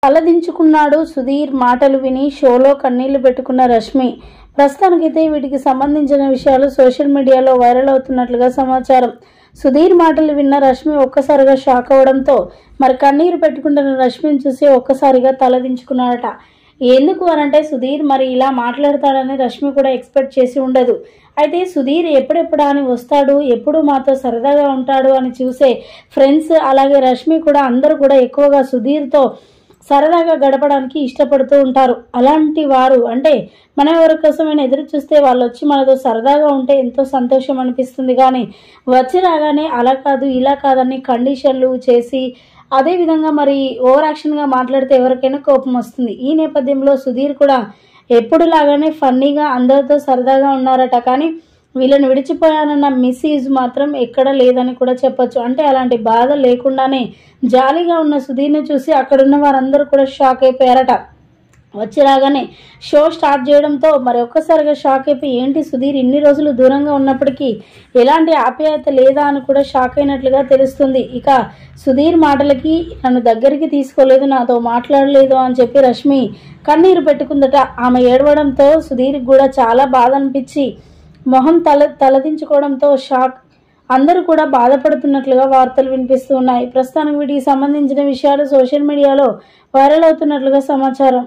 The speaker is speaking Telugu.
తలదించుకున్నాడు సుధీర్ మాటలు విని షోలో కన్నీళ్లు పెట్టుకున్న రష్మి ప్రస్తుతానికైతే వీటికి సంబంధించిన విషయాలు సోషల్ మీడియాలో వైరల్ అవుతున్నట్లుగా సమాచారం సుధీర్ మాటలు విన్న రష్మి ఒక్కసారిగా షాక్ అవడంతో మరి కన్నీరు పెట్టుకుంటున్న రష్మిని చూసి ఒక్కసారిగా తలదించుకున్నాడట ఎందుకు అనంటే సుధీర్ మరి ఇలా మాట్లాడతాడని రష్మి కూడా ఎక్స్పెక్ట్ చేసి ఉండదు అయితే సుధీర్ ఎప్పుడెప్పుడా అని వస్తాడు ఎప్పుడు మాతో సరదాగా ఉంటాడు అని చూసే ఫ్రెండ్స్ అలాగే రష్మి కూడా అందరూ కూడా ఎక్కువగా సుధీర్తో సరదాగా గడపడానికి ఇష్టపడుతూ ఉంటారు అలాంటి వారు అంటే మనం ఎవరి కోసమైనా ఎదురు చూస్తే వాళ్ళు వచ్చి మనతో సరదాగా ఉంటే ఎంతో సంతోషం అనిపిస్తుంది కానీ వచ్చి రాగానే అలా కాదు ఇలా కాదని కండిషన్లు చేసి అదే విధంగా మరి ఓవర్ యాక్షన్గా మాట్లాడితే ఎవరికైనా కోపం వస్తుంది ఈ నేపథ్యంలో సుధీర్ కూడా ఎప్పుడులాగానే ఫన్నీగా అందరితో సరదాగా ఉన్నారట కానీ వీళ్ళని విడిచిపోయానన్న మిస్యూజ్ మాత్రం ఎక్కడ లేదని కూడా చెప్పొచ్చు అంటే అలాంటి బాధ లేకుండానే జాలీగా ఉన్న సుధీర్ని చూసి అక్కడున్న వారందరూ కూడా షాక్ అయిపోయారట వచ్చి రాగానే షో స్టార్ట్ చేయడంతో మరి ఒక్కసారిగా షాక్ అయిపోయి ఏంటి సుధీర్ ఇన్ని రోజులు దూరంగా ఉన్నప్పటికీ ఎలాంటి ఆప్యాయత లేదా అని కూడా షాక్ అయినట్లుగా తెలుస్తుంది ఇక సుధీర్ మాటలకి నన్ను దగ్గరికి తీసుకోలేదు నాతో మాట్లాడలేదు అని చెప్పి రష్మి కన్నీరు పెట్టుకుందట ఆమె ఏడవడంతో సుధీర్కి కూడా చాలా బాధ అనిపించి మొహం తల తలదించుకోవడంతో షాక్ అందరూ కూడా బాధపడుతున్నట్లుగా వార్తలు వినిపిస్తూ ఉన్నాయి ప్రస్తుతానికి వీటికి సంబంధించిన విషయాలు సోషల్ మీడియాలో వైరల్ అవుతున్నట్లుగా సమాచారం